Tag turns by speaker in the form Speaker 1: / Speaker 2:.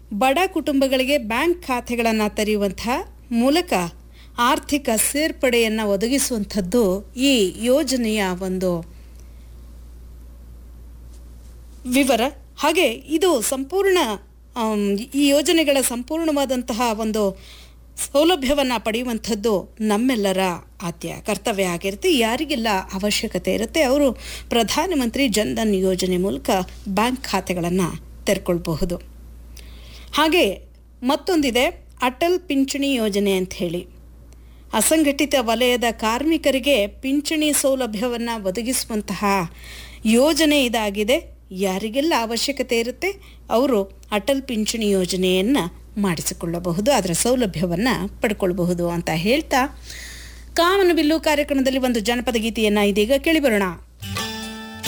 Speaker 1: ಬಡ ಕುಟುಂಬಗಳಿಗೆ ಬ್ಯಾಂಕ್ ಖಾತೆಗಳನ್ನು ತೆರೆಯುವಂತಹ ಮೂಲಕ ಆರ್ಥಿಕ ಸೇರ್ಪಡೆಯನ್ನು ಒದಗಿಸುವಂಥದ್ದು ಈ ಯೋಜನೆಯ ಒಂದು ವಿವರ ಹಾಗೆ ಇದು ಸಂಪೂರ್ಣ ಆಮ್, ಈ ಯೋಜನೆಗಳ ಸಂಪೂರ್ಣವಾದಂತಹ ಒಂದು ಸೌಲಭ್ಯವನ್ನು ಪಡೆಯುವಂಥದ್ದು ನಮ್ಮೆಲ್ಲರ ಆದ್ಯ ಕರ್ತವ್ಯ ಆಗಿರುತ್ತೆ ಯಾರಿಗೆಲ್ಲ ಅವಶ್ಯಕತೆ ಇರುತ್ತೆ ಅವರು ಪ್ರಧಾನಮಂತ್ರಿ ಜನ್ಧನ್ ಯೋಜನೆ ಮೂಲಕ ಬ್ಯಾಂಕ್ ಖಾತೆಗಳನ್ನು ತೆರ್ಕೊಳ್ಬಹುದು ಹಾಗೆ ಮತ್ತೊಂದಿದೆ ಅಟಲ್ ಪಿಂಚಣಿ ಯೋಜನೆ ಅಂತ ಹೇಳಿ ಅಸಂಘಟಿತ ವಲಯದ ಕಾರ್ಮಿಕರಿಗೆ ಪಿಂಚಣಿ ಸೌಲಭ್ಯವನ್ನು ಒದಗಿಸುವಂತಹ ಯೋಜನೆ ಇದಾಗಿದೆ ಯಾರಿಗೆಲ್ಲ ಅವಶ್ಯಕತೆ ಇರುತ್ತೆ ಅವರು ಅಟಲ್ ಪಿಂಚಣಿ ಯೋಜನೆಯನ್ನು ಮಾಡಿಸಿಕೊಳ್ಳಬಹುದು ಅದರ ಸೌಲಭ್ಯವನ್ನು ಪಡ್ಕೊಳ್ಬಹುದು ಅಂತ ಹೇಳ್ತಾ ಕಾಮನಬಿಲ್ಲು ಕಾರ್ಯಕ್ರಮದಲ್ಲಿ ಒಂದು ಜನಪದ ಗೀತೆಯನ್ನು ಇದೀಗ ಕೇಳಿಬರೋಣ